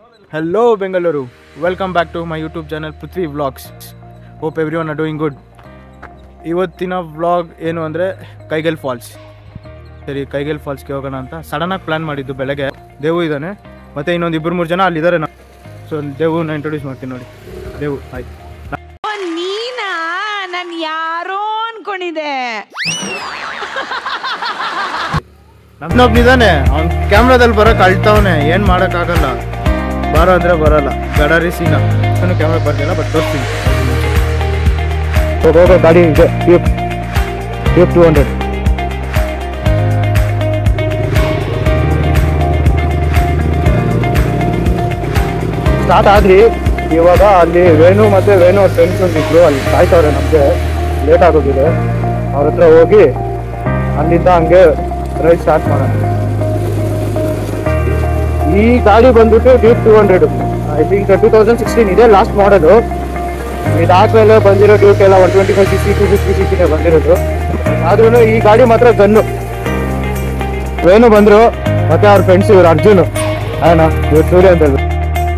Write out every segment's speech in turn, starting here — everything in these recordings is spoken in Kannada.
Hello Bengaluru. Welcome back to my YouTube channel Prithvi Vlogs. Hope everyone are doing good. ಇವತ್ತಿನ ವ್ಲಾಗ್ ಏನು ಅಂದರೆ ಕೈಗೆಲ್ ಫಾಲ್ಸ್ ಸರಿ ಕೈಗೆಲ್ ಫಾಲ್ಸ್ಗೆ ಹೋಗೋಣ ಅಂತ ಸಡನ್ನಾಗಿ ಪ್ಲ್ಯಾನ್ ಮಾಡಿದ್ದು ಬೆಳಗ್ಗೆ ದೇವು ಇದ್ದಾನೆ ಮತ್ತು ಇನ್ನೊಂದು ಇಬ್ಬರು ಮೂರು ಜನ ಅಲ್ಲಿದ್ದಾರೆ ನಾ ಸೊ ದೇವುನ ಇಂಟ್ರೊಡ್ಯೂಸ್ ಮಾಡ್ತೀನಿ ನೋಡಿ ದೇವು ಆಯ್ತು ಓ, ನೀನಾ ನಾನು ಯಾರೋ ಅನ್ಕೊಂಡಿದ್ದೆ ನಮ್ನೊಬ್ನಿದ್ದಾನೆ ಅವ್ನು ಕ್ಯಾಮ್ರಾದಲ್ಲಿ ಬರೋಕೆ ಅಳ್ತಾವನೆ ಏನು ಮಾಡೋಕ್ಕಾಗಲ್ಲ ಬರೋ ಅಂದರೆ ಬರಲ್ಲ ಗಡಾರಿ ಸೀನ ನಾನು ಕ್ಯಾಮ್ರಾ ಬರ್ತಿಲ್ಲ ಬಟ್ ತೋರಿಸ್ತೀನಿ ಹೋಗೋ ಗಾಡಿ ಇದೆ ಎಫ್ ಟು ಹಂಡ್ರೆಡ್ ಸ್ಟಾರ್ಟ್ ಆದ್ರಿ ಇವಾಗ ಅಲ್ಲಿ ವೇಣು ಮತ್ತೆ ವೇಣು ಫ್ರೆಂಡ್ಸ್ ಇದ್ರು ಅಲ್ಲಿ ಕಾಯ್ತವ್ರೆ ನಮಗೆ ಲೇಟ್ ಆಗೋಗಿದೆ ಅವ್ರ ಹತ್ರ ಹೋಗಿ ಅಲ್ಲಿಂದ ಹಂಗೆ ರೈಡ್ ಸ್ಟಾರ್ಟ್ ಮಾಡೋಣ ಈ ಗಾಡಿ ಬಂದ್ಬಿಟ್ಟು Duke two hundred I think two thousand sixteen ಇದೆ ಲಾಸ್ಟ್ ಮಾಡಲು ಇದಾದ್ಮೇಲೆ ಬಂದಿರೋ ಡ್ಯೂಕ್ ಎಲ್ಲ one twenty five C C two fifty C ಸಿನೇ ಬಂದಿರೋದು ಆದ್ರೂ ಈ ಗಾಡಿ ಮಾತ್ರ ಗನ್ನು ವೇಣು ಬಂದ್ರು ಮತ್ತೆ ಅವ್ರ ಫ್ರೆಂಡ್ಸ್ ಇವ್ರು ಅರ್ಜುನ್ ಅಣ್ಣ ಇವ್ರು ಸೂರ್ಯ ಅಂತ ಹೇಳ್ಬಿಟ್ಟು.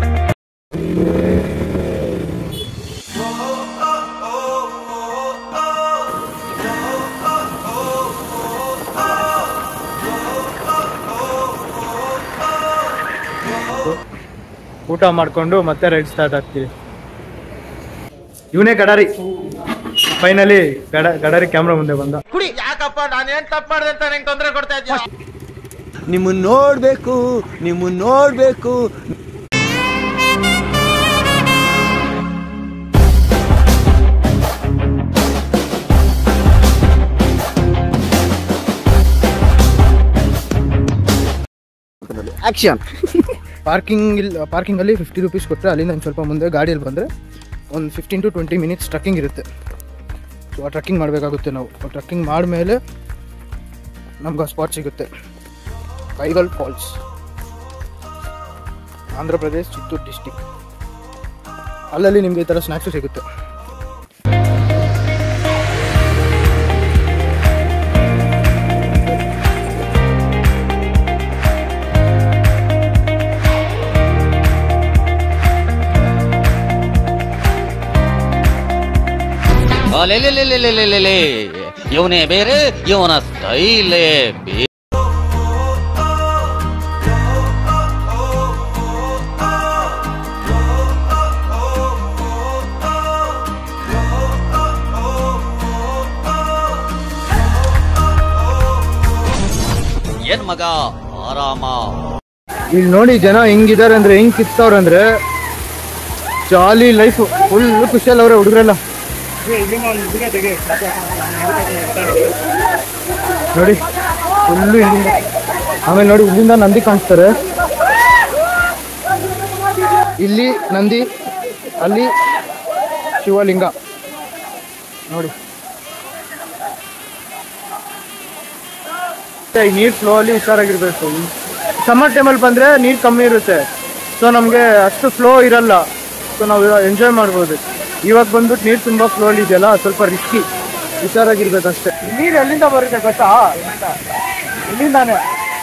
ಊಟ ಮಾಡ್ಕೊಂಡು ಮತ್ತೆ ರೈಡ್ ಸ್ಟಾರ್ಟ್ ಆಗ್ತೀವಿ ಇವನೇ ಗಡಾರಿ ಫೈನಲಿ ಗಡ ಗಡಾರಿ ಕ್ಯಾಮ್ರಾ ಮುಂದೆ ಬಂದ ನಿಮ್ಮನ್ನ ನೋಡ್ಬೇಕು ನಿಮ್ಮನ್ನ ನೋಡ್ಬೇಕು ಆಕ್ಷನ್ ಪಾರ್ಕಿಂಗ್ ಇಲ್ಲಿ ಪಾರ್ಕಿಂಗಲ್ಲಿ ಫಿಫ್ಟಿ ರುಪೀಸ್ ಕೊಟ್ಟರೆ ಅಲ್ಲಿಂದ ಒಂದು ಸ್ವಲ್ಪ ಮುಂದೆ ಗಾಡಿಯಲ್ಲಿ ಬಂದರೆ ಒಂದು fifteen to twenty minutes trekking ಇರುತ್ತೆ ಸೊ ಆ ಟ್ರಕ್ಕಿಂಗ್ ಮಾಡಬೇಕಾಗುತ್ತೆ ನಾವು ಆ ಟ್ರಕ್ಕಿಂಗ್ ಮಾಡಿದ್ಮೇಲೆ ನಮ್ಗೆ ಆ ಸ್ಪಾಟ್ ಸಿಗುತ್ತೆ ಕೈಗಲ್ ಫಾಲ್ಸ್ ಆಂಧ್ರ ಪ್ರದೇಶ್ ಚಿತ್ತೂರು ಡಿಸ್ಟಿಕ್ ಅಲ್ಲಲ್ಲಿ ನಿಮಗೆ ಈ ಥರ ಸ್ನ್ಯಾಕ್ಸು ಸಿಗುತ್ತೆ ಇವನೇ ಬೇರೆ ಇವನ ಸ್ಟೈಲೇ ಬೇರೆ ಏನ್ ಮಗ ಆರಾಮ ಇಲ್ಲಿ ನೋಡಿ ಜನ ಹೆಂಗಿದ್ದಾರೆ ಅಂದ್ರೆ ಹೆಂಗ್ ಕಿತ್ತವ್ರೆ ಅಂದ್ರೆ ಜಾಲಿ ಲೈಫ್ ಫುಲ್ ಖುಷಿಯಲ್ಲಿ ಅವ್ರೆ ಹುಡುಗರೆಲ್ಲ ನೋಡಿ ಫುಲ್ಲು ಇಲ್ಲಿಂದ ಆಮೇಲೆ ನೋಡಿ ಇಲ್ಲಿಂದ ನಂದಿ ಕಾಣಿಸ್ತಾರೆ ಇಲ್ಲಿ ನಂದಿ ಅಲ್ಲಿ ಶಿವಲಿಂಗ ನೋಡಿ ನೀರು ಫ್ಲೋ ಅಲ್ಲಿ ಹುಷಾರಾಗಿರ್ಬೇಕು ಸಮ್ಮರ್ ಟೈಮಲ್ಲಿ ಬಂದರೆ ನೀರು ಕಮ್ಮಿ ಇರುತ್ತೆ ಸೊ ನಮಗೆ ಅಷ್ಟು ಫ್ಲೋ ಇರಲ್ಲ ಸೊ ನಾವು ಎಂಜಾಯ್ ಮಾಡ್ಬೋದು ಇವಾಗ ಬಂದ್ಬಿಟ್ಟು ನೀರು ತುಂಬ ಫ್ಲೋ ಅಲ್ಲಿ ಇದೆಯಲ್ಲ ಸ್ವಲ್ಪ ರಿಸ್ಕಿ ಹುಷಾರಾಗಿರ್ಬೇಕು ಅಷ್ಟೇ ನೀರು ಎಲ್ಲಿಂದ ಬರುತ್ತೆ ಗೊತ್ತಾ ಇಲ್ಲಿಂದಾನೆ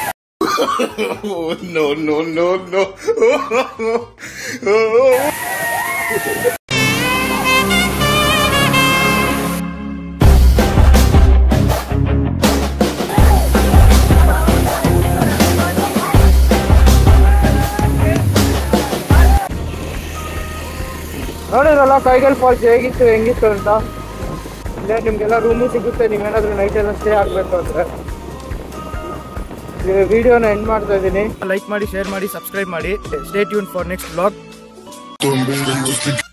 ನೋಡಿರಲ್ಲ ಕೈಗಲ್ ಫಾಲ್ಸ್ ಹೇಗಿತ್ತು ಹೆಂಗಿತ್ತು ಅಂತ ಇಲ್ಲೇ ನಿಮ್ಗೆಲ್ಲ ರೂಮು ಸಿಗುತ್ತೆ ನೀವೇನಾದ್ರೂ ನೈಟ್ ಎಲ್ಲ ಸ್ಟೇ ಆಗಬೇಕು ಅಂದ್ರೆ ವಿಡಿಯೋನ ಎಂಡ್ ಮಾಡ್ತಾ ಇದ್ದೀನಿ ಲೈಕ್ ಮಾಡಿ ಶೇರ್ ಮಾಡಿ ಸಬ್ಸ್ಕ್ರೈಬ್ ಮಾಡಿ stay tune for next blog